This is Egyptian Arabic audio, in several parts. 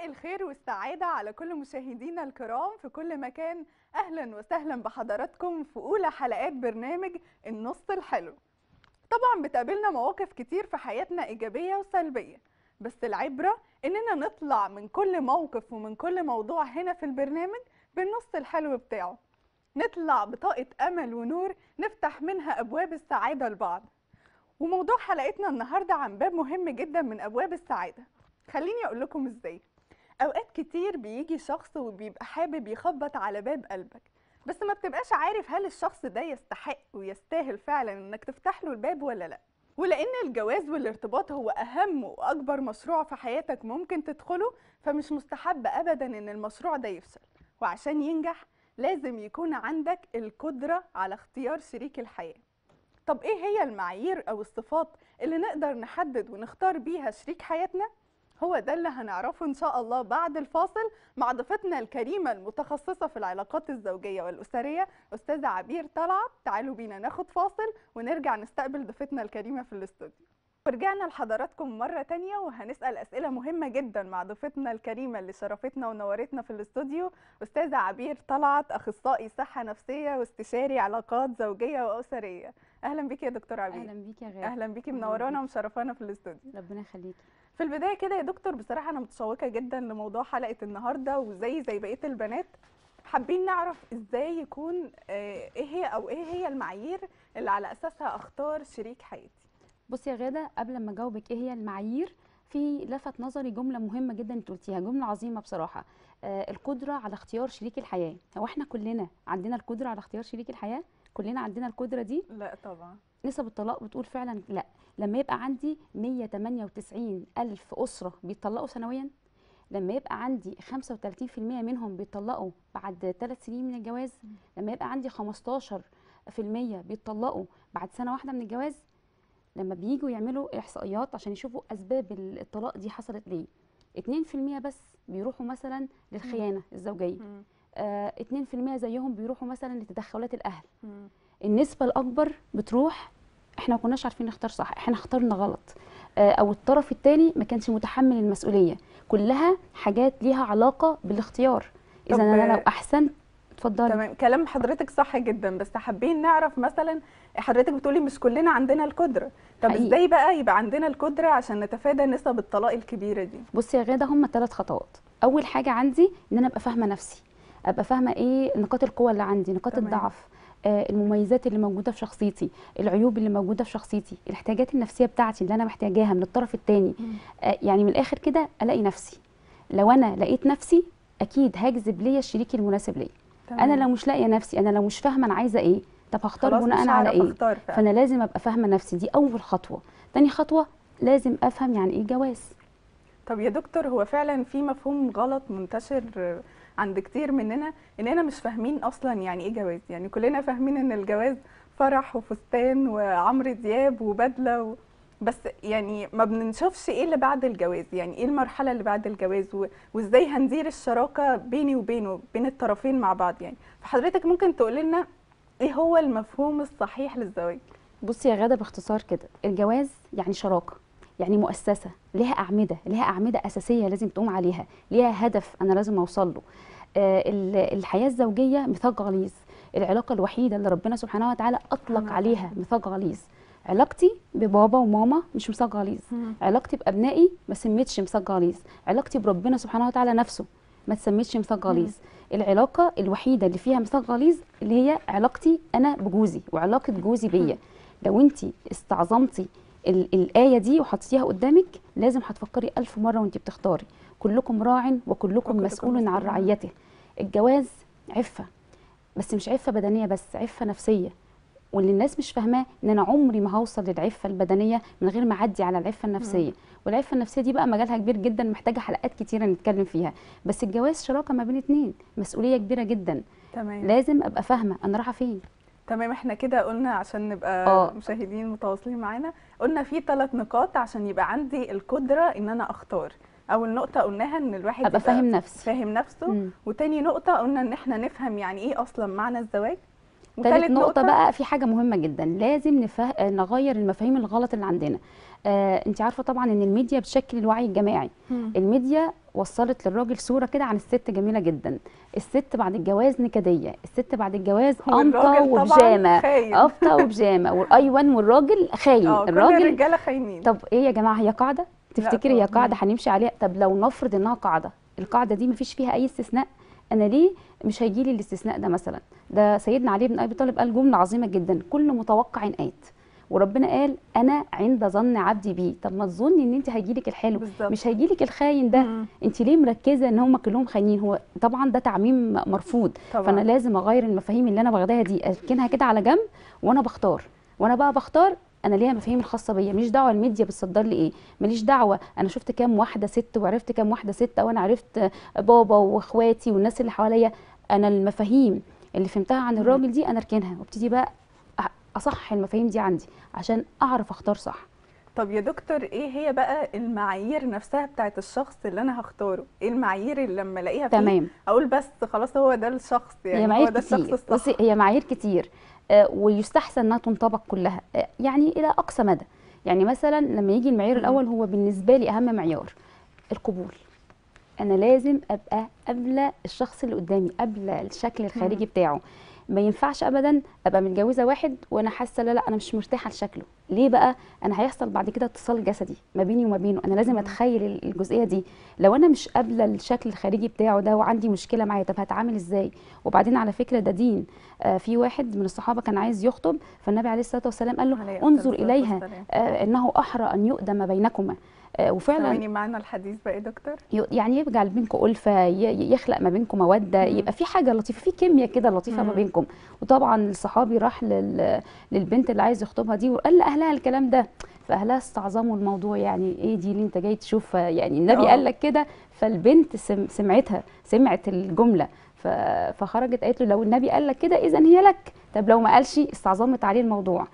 مساء الخير والسعادة على كل مشاهدينا الكرام في كل مكان أهلا وسهلا بحضراتكم في أولى حلقات برنامج النص الحلو طبعا بتقابلنا مواقف كتير في حياتنا إيجابية وسلبية بس العبرة إننا نطلع من كل موقف ومن كل موضوع هنا في البرنامج بالنص الحلو بتاعه نطلع بطاقة أمل ونور نفتح منها أبواب السعادة لبعض وموضوع حلقتنا النهاردة عن باب مهم جدا من أبواب السعادة خليني أقول لكم إزاي أوقات كتير بيجي شخص وبيبقى حابب يخبط على باب قلبك بس ما بتبقاش عارف هل الشخص ده يستحق ويستاهل فعلا إنك تفتح له الباب ولا لأ ولأن الجواز والارتباط هو أهم وأكبر مشروع في حياتك ممكن تدخله فمش مستحب أبدا إن المشروع ده يفشل وعشان ينجح لازم يكون عندك القدرة على اختيار شريك الحياة طب ايه هي المعايير او الصفات اللي نقدر نحدد ونختار بيها شريك حياتنا هو ده اللي هنعرفه ان شاء الله بعد الفاصل مع ضيفتنا الكريمه المتخصصه في العلاقات الزوجيه والاسريه استاذه عبير طلعت تعالوا بينا ناخد فاصل ونرجع نستقبل ضيفتنا الكريمه في الاستوديو ورجعنا لحضراتكم مرة تانية وهنسأل أسئلة مهمة جدا مع ضيفتنا الكريمة اللي شرفتنا ونورتنا في الاستوديو أستاذة عبير طلعت أخصائي صحة نفسية واستشاري علاقات زوجية وأسرية أهلا بيكي يا دكتور عبير اهلا بيك يا غاده أهلا بيكي أهلاً منورانا بيك. ومشرفانا في الاستوديو ربنا يخليكي في البداية كده يا دكتور بصراحة أنا متشوقة جدا لموضوع حلقة النهاردة وزي زي بقية البنات حابين نعرف ازاي يكون آه، ايه هي او ايه هي المعايير اللي على اساسها اختار شريك حياتي بصي يا غاده قبل ما اجاوبك ايه هي المعايير في لفت نظري جمله مهمه جدا انت قلتيها جمله عظيمه بصراحه آه القدره على اختيار شريك الحياه هو احنا كلنا عندنا القدره على اختيار شريك الحياه كلنا عندنا القدره دي لا طبعا نسب الطلاق بتقول فعلا لا لما يبقى عندي 198 ألف أسرة بيتطلقوا سنويا لما يبقى عندي 35% منهم بيتطلقوا بعد ثلاث سنين من الجواز لما يبقى عندي 15% بيتطلقوا بعد سنة واحدة من الجواز لما بييجوا يعملوا إحصائيات عشان يشوفوا أسباب الطلاق دي حصلت ليه 2% بس بيروحوا مثلا للخيانة الزوجية مم. آه 2% زيهم بيروحوا مثلا لتدخلات الأهل مم. النسبة الأكبر بتروح احنا ما كناش عارفين نختار صح احنا اخترنا غلط آه، او الطرف الثاني ما كانش متحمل المسؤولية كلها حاجات ليها علاقة بالاختيار اذا طب- انا لو احسنت اتفضلي تمام كلام حضرتك صح جدا بس حابين نعرف مثلا حضرتك بتقولي مش كلنا عندنا القدرة طب حقيقي. ازاي بقى يبقى عندنا القدرة عشان نتفادى نسب الطلاق الكبيرة دي بصي يا غاده هم ثلاث خطوات اول حاجه عندي ان انا ابقى فاهمه نفسي ابقى فاهمه ايه نقاط القوه اللي عندي نقاط تمام. الضعف آه المميزات اللي موجوده في شخصيتي العيوب اللي موجوده في شخصيتي الاحتياجات النفسيه بتاعتي اللي انا محتاجاها من الطرف الثاني مم. آه يعني من الاخر كده الاقي نفسي لو انا لقيت نفسي اكيد هجذب ليا الشريك المناسب ليا انا لو مش لاقيه نفسي انا لو مش فاهمه انا عايزه ايه طب هختار خلاص بناء مش على هعرف ايه اختار فعلا. فانا لازم ابقى فاهمه نفسي دي اول خطوه تاني خطوه لازم افهم يعني ايه جواز طب يا دكتور هو فعلا في مفهوم غلط منتشر عند كتير مننا اننا مش فاهمين اصلا يعني ايه جواز يعني كلنا فاهمين ان الجواز فرح وفستان وعمرو دياب وبدله و... بس يعني ما بنشوفش ايه اللي بعد الجواز يعني ايه المرحله اللي بعد الجواز و... وازاي هندير الشراكه بيني وبينه بين الطرفين مع بعض يعني فحضرتك ممكن تقول لنا ايه هو المفهوم الصحيح للزواج بصي يا غاده باختصار كده الجواز يعني شراكه يعني مؤسسه ليها اعمده ليها اعمده اساسيه لازم تقوم عليها ليها هدف انا لازم اوصل له آه ال- الحياه الزوجيه ميثاق غليظ العلاقه الوحيده اللي ربنا سبحانه وتعالى اطلق سبحانه عليها ميثاق غليظ علاقتي ببابا وماما مش ميثاق غليظ علاقتي بابنائي ما سميتش ميثاق غليظ علاقتي بربنا سبحانه وتعالى نفسه ما تسميتش ميثاق غليظ العلاقه الوحيده اللي فيها ميثاق غليظ اللي هي علاقتي انا بجوزي وعلاقه جوزي بيا لو انت استعظمتي ال- الايه دي وحطيتيها قدامك لازم هتفكري ألف مره وانت بتختاري كلكم راع وكلكم وكلكم مسؤول عن مسؤول. رعيته الجواز عفه بس مش عفه بدنيه بس عفه نفسيه واللي الناس مش فاهماه ان انا عمري ما هوصل للعفه البدنيه من غير ما اعدي على العفه النفسيه والعفه النفسيه دي بقى مجالها كبير جدا محتاجه حلقات كتيره نتكلم فيها بس الجواز شراكه ما بين اتنين مسؤوليه كبيره جدا تمام لازم ابقى فاهمه انا رايحه فين تمام احنا كده قلنا عشان نبقى آه. مشاهدين متواصلين معانا قلنا في ثلاث نقاط عشان يبقى عندي القدرة ان انا اختار اول نقطة قلناها ان الواحد ابقى يبقى فاهم نفسي فاهم نفسه مم. وتاني نقطة قلنا ان احنا نفهم يعني ايه اصلا معنى الزواج تالت نقطة بقى في حاجة مهمة جدا لازم نفه... نغير المفاهيم الغلط اللي عندنا آه انت عارفه طبعا ان الميديا بتشكل الوعي الجماعي مم. الميديا وصلت للراجل صوره كده عن الست جميله جدا الست بعد الجواز نكديه الست بعد الجواز والراجل قمطه طبعاً وبيجامه خاين. قفطه وبيجامه والايون والراجل خاين اه كل الراجل الرجاله خاينين طب ايه يا جماعه هي قاعده تفتكري هي طبعاً. قاعده هنمشي عليها طب لو نفرض انها قاعده القاعده دي مفيش فيها اي استثناء انا ليه مش هيجي لي الاستثناء ده مثلا ده سيدنا علي بن ابي طالب قال جمله عظيمه جدا كل متوقع ات وربنا قال انا عند ظن عبدي بي طب ما تظني ان انت هيجيلك الحلو بالظبط مش هيجيلك الخاين ده مم. انت ليه مركزه ان هم كلهم خاينين هو طبعا ده تعميم مرفوض طبعا فانا لازم اغير المفاهيم اللي انا واخداها دي اركنها كده على جنب وانا بختار وانا بقى بختار انا ليها مفاهيم الخاصه بيا ماليش دعوه الميديا بتصدر لي ايه ماليش دعوه انا شفت كام واحده ست وعرفت كام واحده ست او انا عرفت بابا واخواتي والناس اللي حواليا انا المفاهيم اللي فهمتها عن مم. الراجل دي انا اركنها وابتدي بقى أ- اصحح المفاهيم دي عندي عشان اعرف اختار صح طب يا دكتور ايه هي بقى المعايير نفسها بتاعت الشخص اللي انا هختاره ايه المعايير اللي لما الاقيها فيه تمام اقول بس خلاص هو ده الشخص يعني هي هو معايير ده الشخص كتير الصح بصي هي معايير كتير آه، ويستحسن انها تنطبق كلها آه، يعني الى اقصى مدى يعني مثلا لما يجي المعيار مم. الاول هو بالنسبه لي اهم معيار القبول انا لازم ابقى قابله الشخص اللي قدامي قابله الشكل الخارجي بتاعه ما ينفعش ابدا ابقى متجوزه واحد وانا حاسه لا لا انا مش مرتاحه لشكله ليه بقى انا هيحصل بعد كده اتصال جسدي ما بيني وما بينه انا لازم مم. اتخيل ال- الجزئيه دي لو انا مش قابله الشكل الخارجي بتاعه ده وعندي مشكله معاه طب هتعامل ازاي وبعدين على فكره ده دين آه في واحد من الصحابه كان عايز يخطب فالنبي عليه الصلاه والسلام قال عليه له أفضل انظر الصلاة اليها والسلام. آه انه احرى ان يؤدم بينكما آه وفعلا ثواني معانا الحديث بقى يا دكتور ي- يعني يجعل بينكم ألفة ي- ي- يخلق ما بينكم مودة مم. يبقى في حاجة لطيفة في كيمياء كده لطيفة ما مم. بينكم وطبعا الصحابي راح لل... للبنت اللي عايز يخطبها دي وقال لأهلها الكلام ده فأهلها استعظموا الموضوع يعني ايه دي اللي انت جاي تشوف يعني النبي آه. قال لك كده فالبنت سم... سمعتها سمعت الجملة ف... فخرجت قالت له لو النبي قال لك كده إذا هي لك طب لو ما قالش استعظمت عليه الموضوع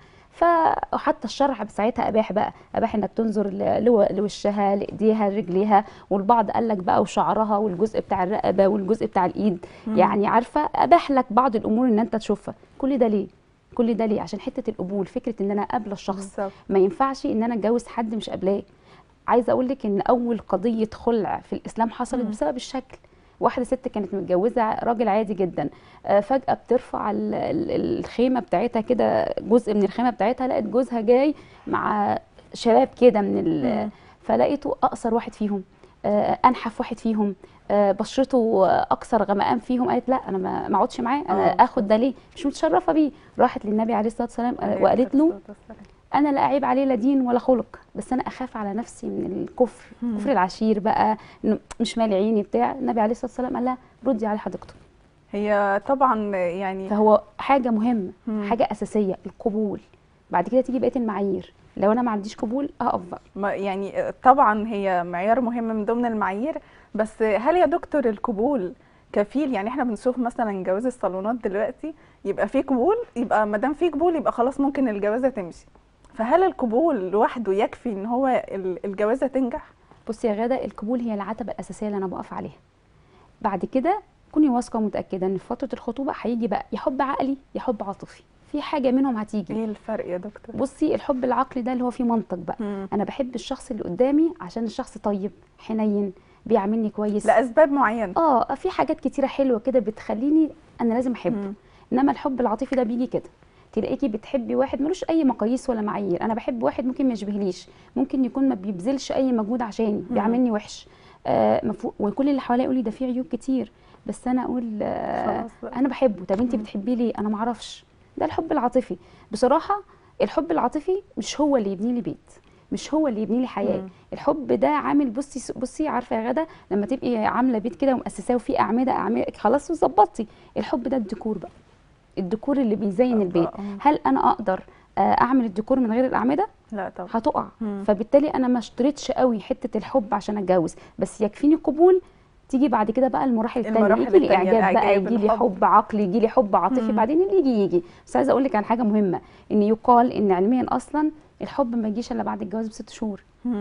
فحتى الشرع ساعتها اباح بقى اباح انك تنظر ل- لو- لوشها لايديها لرجليها والبعض قال لك بقى وشعرها والجزء بتاع الرقبه والجزء بتاع الايد مم. يعني عارفه اباح لك بعض الامور ان انت تشوفها كل ده ليه كل ده ليه عشان حته القبول فكره ان انا قابله الشخص بالظبط ما ينفعش ان انا اتجوز حد مش قابلاه عايزه اقول لك ان اول قضيه خلع في الاسلام حصلت مم. بسبب الشكل واحده ست كانت متجوزه راجل عادي جدا آه، فجاه بترفع ال- ال- الخيمه بتاعتها كده جزء من الخيمه بتاعتها لقت جوزها جاي مع شباب كده من ال... مم. فلقيته اقصر واحد فيهم آه، انحف واحد فيهم آه، بشرته آه، اكثر غمقان فيهم قالت لا انا ما ما اقعدش معاه انا آه. اخد ده ليه مش متشرفه بيه راحت للنبي عليه الصلاه والسلام آه، عليه وقالت له الصلاة والسلام. انا لا اعيب عليه لا دين ولا خلق بس انا اخاف على نفسي من الكفر مم. كفر العشير بقى إنه مش مالي عيني بتاع النبي عليه الصلاه والسلام قال لها ردي على حديقته هي طبعا يعني فهو حاجه مهمه مم. حاجه اساسيه القبول بعد كده تيجي بقيه المعايير لو انا ما عنديش قبول اقف بقى ما يعني طبعا هي معيار مهم من ضمن المعايير بس هل يا دكتور القبول كفيل يعني احنا بنشوف مثلا جواز الصالونات دلوقتي يبقى في قبول يبقى ما دام في قبول يبقى خلاص ممكن الجوازه تمشي فهل القبول لوحده يكفي ان هو ال- الجوازه تنجح بصي يا غاده القبول هي العتبه الاساسيه اللي انا بقف عليها بعد كده كوني واثقه ومتاكده ان في فتره الخطوبه هيجي بقى يا حب عقلي يا حب عاطفي في حاجه منهم هتيجي ايه الفرق يا دكتور بصي الحب العقلي ده اللي هو فيه منطق بقى مم. انا بحب الشخص اللي قدامي عشان الشخص طيب حنين بيعاملني كويس لاسباب معينه اه في حاجات كتيره حلوه كده بتخليني انا لازم احبه مم. انما الحب العاطفي ده بيجي كده تلاقيكي بتحبي واحد ملوش اي مقاييس ولا معايير انا بحب واحد ممكن ما يشبهليش ممكن يكون ما بيبذلش اي مجهود عشاني بيعاملني وحش آه مفهو- وكل اللي حواليا يقولي ده فيه عيوب كتير بس انا اقول آه خلاص بقى. انا بحبه طب انت مم. بتحبيه ليه انا معرفش ده الحب العاطفي بصراحه الحب العاطفي مش هو اللي يبني لي بيت مش هو اللي يبني لي حياه مم. الحب ده عامل بصي بصي عارفه يا غدا لما تبقي عامله بيت كده ومؤسساه وفيه اعمده اعمده خلاص وظبطتي الحب ده الديكور بقى الديكور اللي بيزين البيت آه، آه. هل انا اقدر آه، اعمل الديكور من غير الاعمده لا طبعا هتقع مم. فبالتالي انا ما اشتريتش قوي حته الحب عشان اتجوز بس يكفيني قبول تيجي بعد كده بقى المراحل التانية المراحل يجي لي التانية، اعجاب بقى الإعجاب، يجي لي الحب. حب عقلي يجي لي حب عاطفي مم. بعدين اللي يجي يجي بس عايزه اقول لك عن حاجه مهمه ان يقال ان علميا اصلا الحب ما يجيش الا بعد الجواز بست شهور مم.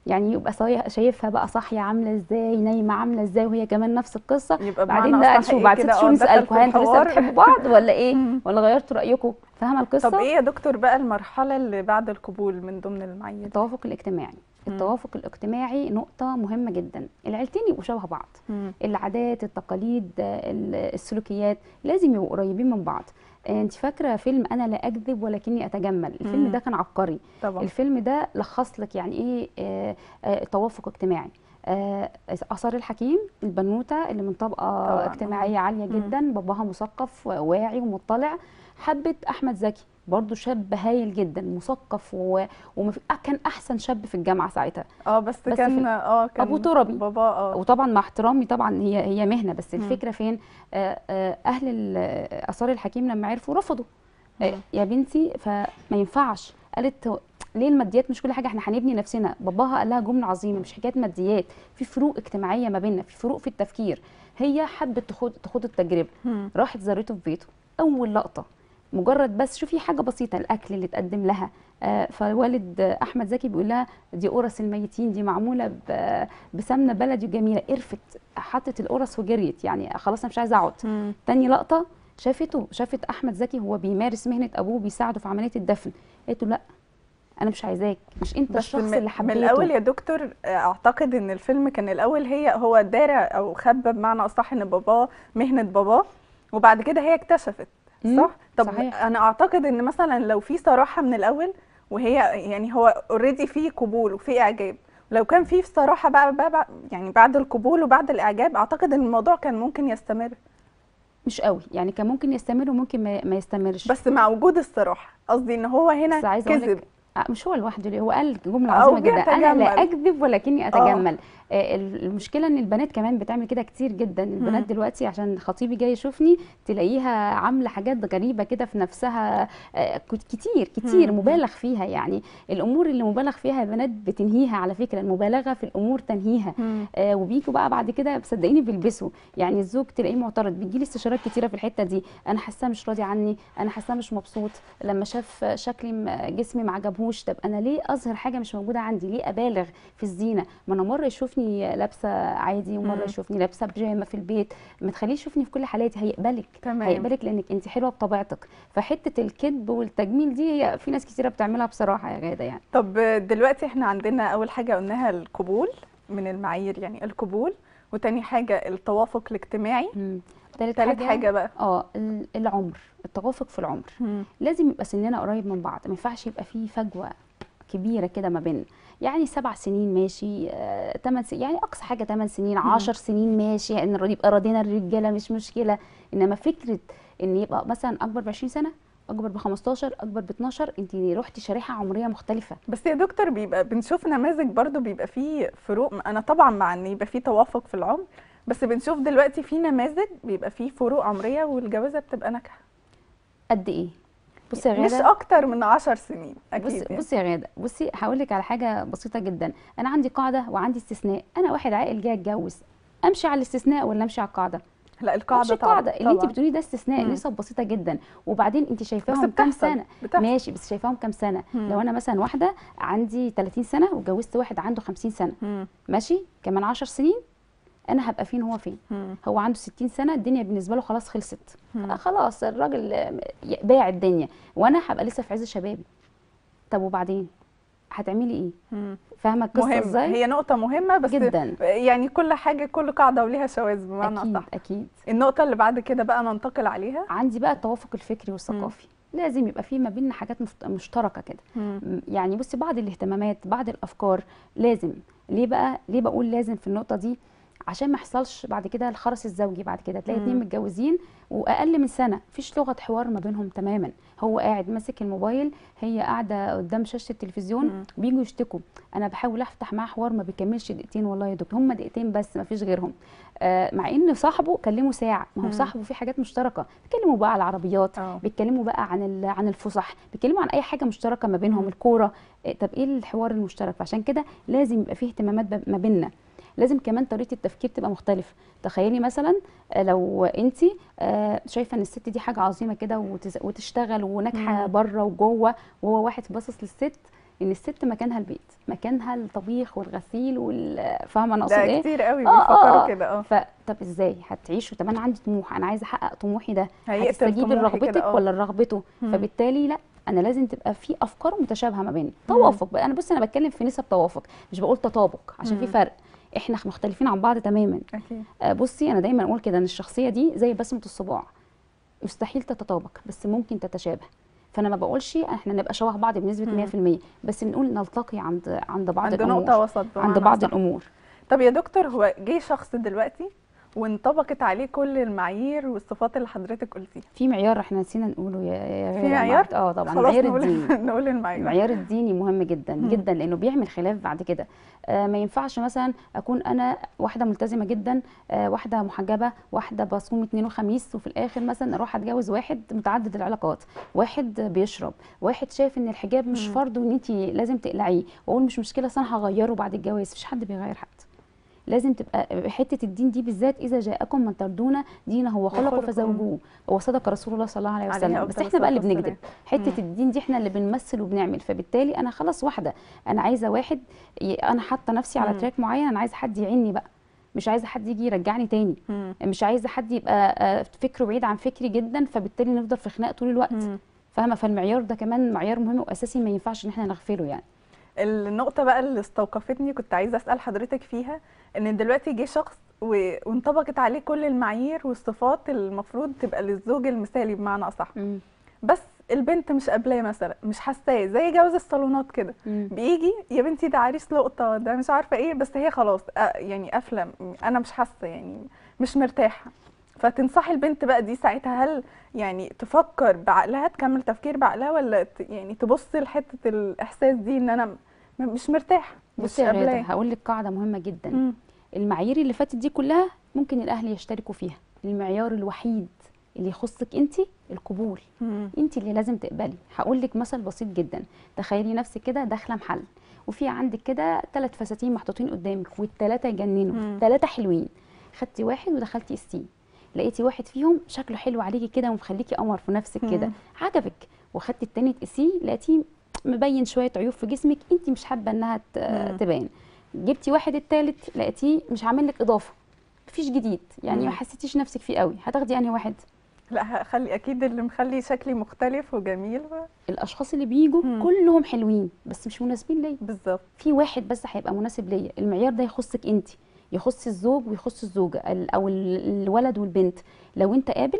يعني يبقى صايح- شايفها بقى صاحيه عامله ازاي نايمه عامله ازاي وهي كمان نفس القصه يبقى بعدين بمعنى بقى أصح نشوف إيه بعد كده، ست آه، شهور دخل نسالكم في هل انتوا لسه الحوار. بتحبوا بعض ولا ايه مم. ولا غيرتوا رايكم فاهمه القصه طب ايه يا دكتور بقى المرحله اللي بعد القبول من ضمن المعايير التوافق الاجتماعي مم. التوافق الاجتماعي نقطة مهمة جدا العيلتين يبقوا شبه بعض مم. العادات التقاليد ال- السلوكيات لازم يبقوا قريبين من بعض آه، انت فاكرة فيلم انا لا اكذب ولكني اتجمل الفيلم مم. ده كان عبقري طبعا الفيلم ده لخص لك يعني ايه آه، آه، توافق اجتماعي آه، آثار الحكيم البنوتة اللي من طبقة طبعاً، اجتماعية عالية مم. جدا باباها مثقف واعي ومطلع حبت أحمد زكي برضو شاب هايل جدا مثقف و... ومف... آه، كان أحسن شاب في الجامعة ساعتها اه بس, بس كان في- اه كان أبو تربي بابا اه وطبعا مع احترامي طبعا هي هي مهنه بس مم. الفكره فين آه، آه، اهل ال- اثار الحكيم لما عرفوا رفضوا آه، مم. يا بنتي فما ينفعش قالت هو- ليه الماديات مش كل حاجه احنا هنبني نفسنا باباها قال لها جمله عظيمه مش حكايه ماديات في فروق اجتماعيه ما بيننا في فروق في التفكير هي حبت تخوض تخوض التجربه مم. راحت زارته في بيته اول لقطه مجرد بس شوفي حاجه بسيطه الاكل اللي اتقدم لها آه، فوالد آه، احمد زكي بيقول لها دي قرص الميتين دي معموله ب- بسمنه بلدي جميله قرفت حطت القرص وجريت يعني خلاص انا مش عايزه اقعد مم. تاني لقطه شافته شافت احمد زكي هو بيمارس مهنه ابوه بيساعده في عمليه الدفن قالت له لا انا مش عايزاك مش انت بس الشخص من- اللي من حبيته الاول يا دكتور آه، اعتقد ان الفيلم كان الاول هي هو دار او خبى بمعنى اصح ان باباه مهنه باباه وبعد كده هي اكتشفت مم، صح طب صحيح. انا اعتقد ان مثلا لو في صراحه من الاول وهي يعني هو اوريدي في قبول وفي اعجاب لو كان في صراحه بقى, بقى, بقى يعني بعد القبول وبعد الاعجاب اعتقد ان الموضوع كان ممكن يستمر مش قوي يعني كان ممكن يستمر وممكن ما ما يستمرش بس مع وجود الصراحه قصدي ان هو هنا بس عايزه اقول كذب لك آه، مش هو لوحده ليه هو قال جمله أو عظيمه جدا انا لا بيتجمل. اكذب ولكني اتجمل آه، ال- المشكله ان البنات كمان بتعمل كده كتير جدا البنات مم. دلوقتي عشان خطيبي جاي يشوفني تلاقيها عامله حاجات غريبه كده في نفسها آه، كت- كتير كتير مم. مبالغ فيها يعني الامور اللي مبالغ فيها البنات بتنهيها على فكره المبالغه في الامور تنهيها آه وبيجوا بقى بعد كده صدقيني بيلبسوا يعني الزوج تلاقيه معترض بيجي لي استشارات كتيره في الحته دي انا حاساه مش راضي عني انا حاساه مش مبسوط لما شاف شكلي م- جسمي ما عجبهوش طب انا ليه اظهر حاجه مش موجوده عندي ليه ابالغ في الزينه ما انا مره يشوفني لابسه عادي ومره مم. يشوفني لابسه بيجامه في البيت ما تخليش يشوفني في كل حالاتي هيقبلك تمام هيقبلك لانك انت حلوه بطبيعتك فحته الكذب والتجميل دي هي في ناس كتيره بتعملها بصراحه يا غاده يعني طب دلوقتي احنا عندنا اول حاجه قلناها القبول من المعايير يعني القبول وتاني حاجه التوافق الاجتماعي مم. تالت تالت حاجه بقى اه ال- العمر التوافق في العمر لازم يبقى سننا قريب من بعض ما ينفعش يبقى فيه فجوه كبيره كده ما بيننا يعني سبع سنين ماشي آه، تمن سنين يعني اقصى حاجه تمن سنين مم. عشر سنين ماشي ان يعني يبقى راضينا الرجاله مش مشكله انما فكره ان يبقى مثلا اكبر ب 20 سنه اكبر ب 15 اكبر ب 12 انت رحتي شريحه عمريه مختلفه بس يا دكتور بيبقى بنشوف نماذج برضو بيبقى فيه فروق انا طبعا مع ان يبقى فيه توافق في العمر بس بنشوف دلوقتي في نماذج بيبقى فيه فروق عمريه والجوازه بتبقى ناجحه قد ايه بصي يا مش غاده اكتر من عشر سنين اكيد بصي يعني. بصي يا غاده بصي هقول لك على حاجه بسيطه جدا انا عندي قاعده وعندي استثناء انا واحد عاقل جاي اتجوز امشي على الاستثناء ولا امشي على القاعده لا مش القاعده طبعا القاعده اللي انت طبعاً. بتقوليه ده استثناء مم. نسب بسيطه جدا وبعدين انت بس شايفاهم كام بتحصل سنه بتحصل ماشي بس شايفاهم كام سنه مم. لو انا مثلا واحده عندي 30 سنه واتجوزت واحد عنده 50 سنه مم. ماشي كمان 10 سنين انا هبقى فين هو فين مم. هو عنده 60 سنه الدنيا بالنسبه له خلاص خلصت مم. آه خلاص الراجل آه، باع الدنيا وانا هبقى لسه في عز شبابي طب وبعدين هتعملي ايه مم. فاهمه القصه مهم ازاي هي نقطه مهمه بس جدا يعني كل حاجه كل قاعده وليها شواذ بمعنى اكيد اصح اكيد النقطه اللي بعد كده بقى ننتقل عليها عندي بقى التوافق الفكري والثقافي لازم يبقى في ما بيننا حاجات مفت- مشتركه كده مم. م- يعني بصي بعض الاهتمامات بعض الافكار لازم ليه بقى ليه بقول لازم في النقطه دي عشان ما يحصلش بعد كده الخرس الزوجي بعد كده تلاقي اتنين مم. متجوزين واقل من سنه مفيش لغه حوار ما بينهم تماما هو قاعد ماسك الموبايل هي قاعده قدام شاشه التلفزيون مم. بيجوا يشتكوا انا بحاول افتح معاه حوار ما بيكملش دقيقتين والله يا دكتور هم دقيقتين بس ما فيش غيرهم آه مع ان صاحبه كلمه ساعه ما هو مم. صاحبه في حاجات مشتركه بيتكلموا بقى على العربيات اه بيتكلموا بقى عن ال- عن الفسح بيتكلموا عن اي حاجه مشتركه ما بينهم مم. الكوره إيه، طب ايه الحوار المشترك فعشان كده لازم يبقى فيه اهتمامات ب- ما بيننا لازم كمان طريقه التفكير تبقى مختلفه تخيلي مثلا آه، لو انت شايفه ان الست دي حاجه عظيمه كده وتز- وتشتغل وناجحه مم. بره وجوه وهو واحد باصص للست ان الست مكانها البيت مكانها الطبيخ والغسيل وال فاهمه انا اقصد ده ايه كتير قوي آه، آه، بيفكروا آه. كده اه فطب ازاي هتعيشوا طب انا عندي طموح انا عايزه احقق طموحي ده هيقتل هتستجيبي طموحي لرغبتك كده اه ولا لرغبته مم. فبالتالي لا انا لازم تبقى في افكار متشابهه ما بيننا توافق بقى انا بص انا بتكلم في نسب توافق مش بقول تطابق عشان في مم. فرق احنا مختلفين عن بعض تماما اكيد آه، بصي انا دايما اقول كده ان الشخصيه دي زي بسمه الصباع مستحيل تتطابق بس ممكن تتشابه فانا ما بقولش احنا نبقى شبه بعض بنسبه 100% بس بنقول نلتقي عند عند بعض عند الامور نقطة وسط عند بمعنى بعض أصح. الامور طب يا دكتور هو جه شخص دلوقتي وانطبقت عليه كل المعايير والصفات اللي حضرتك قلتيها في معيار احنا نسينا نقوله يا يا في غادة مع- معيار؟ اه طبعا خلاص المعيار نقول الديني نقول المعيار المعيار الديني مهم جدا مم. جدا لانه بيعمل خلاف بعد كده آه ما ينفعش مثلا اكون انا واحده ملتزمه جدا آه واحده محجبه واحده بصوم اثنين وخميس وفي الاخر مثلا اروح اتجوز واحد متعدد العلاقات واحد بيشرب واحد شايف ان الحجاب مش مم. فرض وان انت لازم تقلعيه واقول مش مشكله أصل انا هغيره بعد الجواز مفيش حد بيغير حد لازم تبقى حته الدين دي بالذات اذا جاءكم من ترضون دينه وخلقه وخلقه. فزوجوه هو صدق رسول الله صلى الله عليه عليه وسلم بس أفضل احنا بقى اللي الصلاة بنكذب والسلام. حته مم. الدين دي احنا اللي بنمثل وبنعمل فبالتالي انا خلاص واحده انا عايزه واحد ي- انا حاطه نفسي على مم. تراك معين انا عايزه حد يعيني بقى مش عايزه حد يجي يرجعني تاني مم. مش عايزه حد يبقى آه، فكره بعيد عن فكري جدا فبالتالي نفضل في خناق طول الوقت مم. فاهمه فالمعيار ده كمان معيار مهم واساسي ما ينفعش ان احنا نغفله يعني النقطة بقى اللي استوقفتني كنت عايزة أسأل حضرتك فيها إن دلوقتي جه شخص و- وانطبقت عليه كل المعايير والصفات المفروض تبقى للزوج المثالي بمعنى أصح مم. بس البنت مش قابلاه مثلا مش حاساه زي جواز الصالونات كده مم. بيجي يا بنتي ده عريس لقطة ده مش عارفة ايه بس هي خلاص آه، يعني قافلة م- أنا مش حاسة يعني مش مرتاحة فتنصحي البنت بقى دي ساعتها هل يعني تفكر بعقلها تكمل تفكير بعقلها ولا ت- يعني تبص لحتة الإحساس دي إن أنا م- مش مرتاحة مش بصي يا غاده قابلاه هقول لك قاعده مهمه جدا مم. المعايير اللي فاتت دي كلها ممكن الاهل يشتركوا فيها المعيار الوحيد اللي يخصك انت القبول مم. انت اللي لازم تقبلي هقول لك مثل بسيط جدا تخيلي نفسك كده داخله محل وفي عندك كده ثلاث فساتين محطوطين قدامك والثلاثه يجننوا مم. ثلاثه حلوين خدتي واحد ودخلتي السي لقيتي واحد فيهم شكله حلو عليكي كده ومخليكي قمر في نفسك كده مم. عجبك وخدتي التاني تقسيه لقيتيه مبين شويه عيوب في جسمك انت مش حابه انها ت- مم. تبان جبتي واحد التالت لقيتيه مش عامل لك اضافه مفيش جديد يعني مم. ما حسيتيش نفسك فيه قوي هتاخدي انهي واحد لا هخلي أكيد اللي مخلي شكلي مختلف وجميل الاشخاص اللي بيجوا مم. كلهم حلوين بس مش مناسبين ليا بالظبط في واحد بس هيبقى مناسب ليا المعيار ده يخصك انت يخص الزوج ويخص الزوجه ال- او ال- الولد والبنت لو انت قابل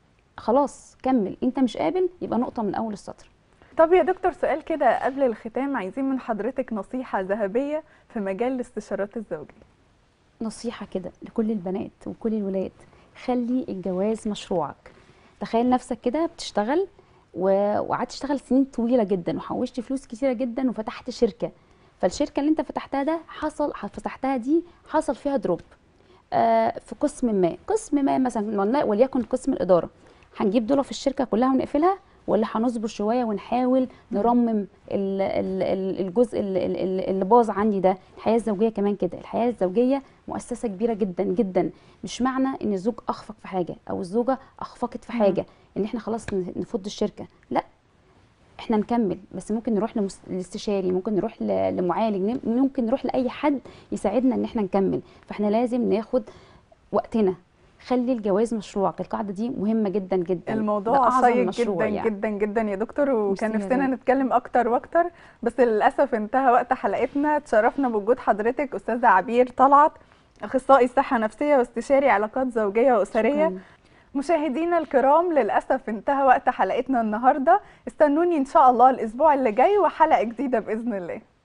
خلاص كمل انت مش قابل يبقى نقطه من اول السطر طب يا دكتور سؤال كده قبل الختام عايزين من حضرتك نصيحة ذهبية في مجال الاستشارات الزوجية نصيحه كده لكل البنات وكل الولاد خلي الجواز مشروعك تخيل نفسك كده بتشتغل و- وقعدت تشتغل سنين طويله جدا وحوشت فلوس كتيره جدا وفتحت شركه فالشركه اللي انت فتحتها ده حصل فتحتها دي حصل فيها دروب آه، في قسم ما قسم ما مثلا ولن- وليكن قسم الاداره هنجيب دول في الشركه كلها ونقفلها ولا هنصبر شويه ونحاول نرمم ال- ال- ال- الجزء ال- ال- ال- اللي باظ عندي ده الحياه الزوجيه كمان كده الحياه الزوجيه مؤسسه كبيره جدا جدا مش معنى ان الزوج اخفق في حاجه او الزوجه اخفقت في مم. حاجه ان احنا خلاص ن- نفض الشركه لا احنا نكمل بس ممكن نروح لمس- لاستشاري ممكن نروح ل- لمعالج نم- ممكن نروح لاي حد يساعدنا ان احنا نكمل فاحنا لازم ناخد وقتنا خلي الجواز مشروعك القاعده دي مهمه جدا جدا ده الموضوع أعظم شيق مشروع جدا يعني. جدا جدا يا دكتور وكان ميرسي يا نفسنا غادة. نتكلم اكتر واكتر بس للاسف انتهى وقت حلقتنا تشرفنا بوجود حضرتك استاذه عبير طلعت اخصائي صحه نفسيه واستشاري علاقات زوجيه واسريه شكراً. مشاهدينا الكرام للاسف انتهى وقت حلقتنا النهارده استنوني ان شاء الله الاسبوع اللي جاي وحلقه جديده باذن الله